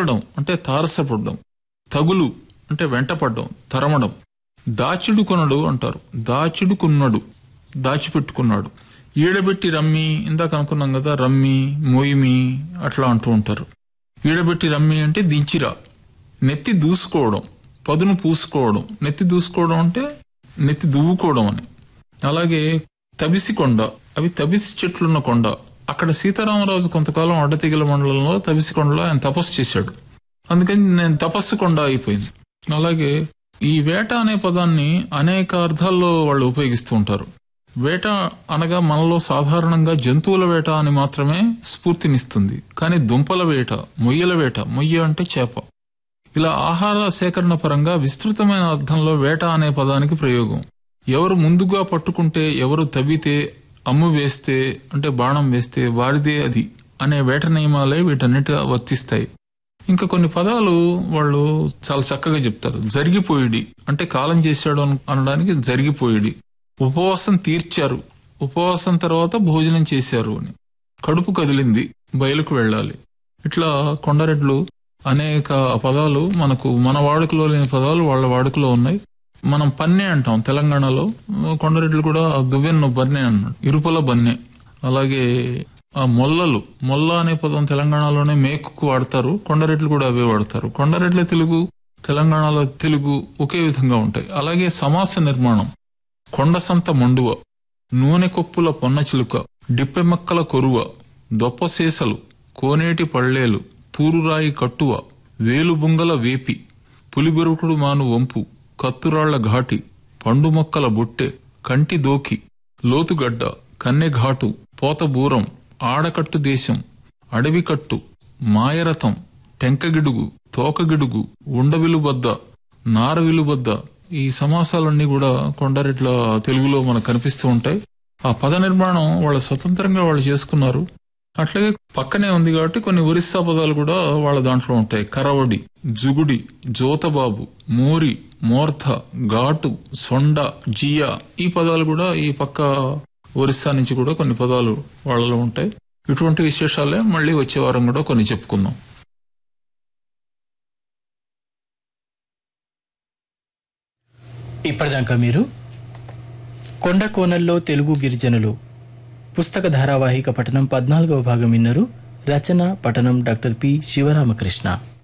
తగలడం అంటే తారసపడడం తగులు అంటే వెంటపడడం తరమడం దాచిడుకొనడు అంటారు దాచిడుకున్నాడు దాచిపెట్టుకున్నాడు ఈడబెట్టి రమ్మి ఇందాక అనుకున్నాం కదా రమ్మి మొయిమి అట్లా అంటూ ఉంటారు ఈడబెట్టి రమ్మి అంటే దించిరా నెత్తి దూసుకోవడం పదును పూసుకోవడం నెత్తి దూసుకోవడం అంటే నెత్తి దువ్వుకోవడం అని అలాగే తబిసి కొండ అవి తబిసి చెట్లున్న కొండ అక్కడ సీతారామరాజు కొంతకాలం అడ్డతీగల మండలంలో తబిసి కొండలో ఆయన తపస్సు చేశాడు అందుకని నేను తపస్సు కొండ అయిపోయింది అలాగే ఈ వేట అనే పదాన్ని అనేక అర్థాల్లో వాళ్ళు ఉపయోగిస్తూ ఉంటారు వేట అనగా మనలో సాధారణంగా జంతువుల వేట అని మాత్రమే స్ఫూర్తినిస్తుంది కానీ దుంపల వేట మొయ్యల వేట మొయ్య అంటే చేప ఇలా ఆహార సేకరణ పరంగా విస్తృతమైన అర్థంలో వేట అనే పదానికి ప్రయోగం ఎవరు ముందుగా పట్టుకుంటే ఎవరు తవ్వితే అమ్ము వేస్తే అంటే బాణం వేస్తే వారిదే అది అనే వేట నియమాలే వీటన్నిటిగా వర్తిస్తాయి ఇంకా కొన్ని పదాలు వాళ్ళు చాలా చక్కగా చెప్తారు జరిగిపోయిడి అంటే కాలం చేశాడు అను- అనడానికి జరిగిపోయిడి ఉపవాసం తీర్చారు ఉపవాసం తర్వాత భోజనం చేశారు అని కడుపు కదిలింది బయలుకు వెళ్ళాలి ఇట్లా కొండరెడ్లు అనేక పదాలు మనకు మన వాడుకలో లేని పదాలు వాళ్ళ వాడుకలో ఉన్నాయి మనం పన్నె అంటాం తెలంగాణలో కొండరెడ్లు కూడా దువ్వెన్ను బన్నె అన్నాడు ఇరుపల బన్నె అలాగే ఆ మొల్లలు మొల్ల అనే పదం తెలంగాణలోనే మేకుకు వాడతారు కొండరెడ్లు కూడా అవే వాడతారు కొండరెడ్ల తెలుగు తెలంగాణలో తెలుగు ఒకే విధంగా ఉంటాయి అలాగే సమాస నిర్మాణం కొండసంత మండువ నూనె కొప్పుల పొన్న చిలుక డిప్పెమక్కల కొరువ దొప్పసేసలు కోనేటి పళ్ళేలు తూరురాయి కట్టువ వేలుబుంగల వేపి పులిబెరుకుడు మాను వంపు కత్తురాళ్ల ఘాటి పండు మొక్కల బొట్టె కంటి దోకి లోతుగడ్డ కన్నెఘాటు పోతబూరం ఆడకట్టు దేశం అడవికట్టు మాయరథం టెంకగిడుగు తోకగిడుగు ఉండవిలుబద్ద నారవిలుబద్ద ఈ సమాసాలన్నీ కూడా కొండరెడ్ల తెలుగులో మనకు కనిపిస్తూ ఉంటాయి ఆ పద నిర్మాణం వాళ్ళ స్వతంత్రంగా వాళ్ళు చేసుకున్నారు అట్లాగే పక్కనే ఉంది కాబట్టి కొన్ని ఒరిస్సా పదాలు కూడా వాళ్ళ దాంట్లో ఉంటాయి కరవడి జుగుడి జోతబాబు మోరి మోర్ధ ఘాటు సొండ జియా ఈ పదాలు కూడా ఈ పక్క ఒరిస్సా నుంచి కూడా కొన్ని పదాలు వాళ్ళలో ఉంటాయి ఇటువంటి విశేషాలే మళ్ళీ వచ్చే వారం కూడా కొన్ని చెప్పుకుందాం ఇప్పటిదాకా మీరు కొండ కోనల్లో తెలుగు గిరిజనులు పుస్తక ధారావాహిక పఠనం పద్నాలుగవ భాగం విన్నరు రచన పఠనం డాక్టర్ పి శివరామకృష్ణ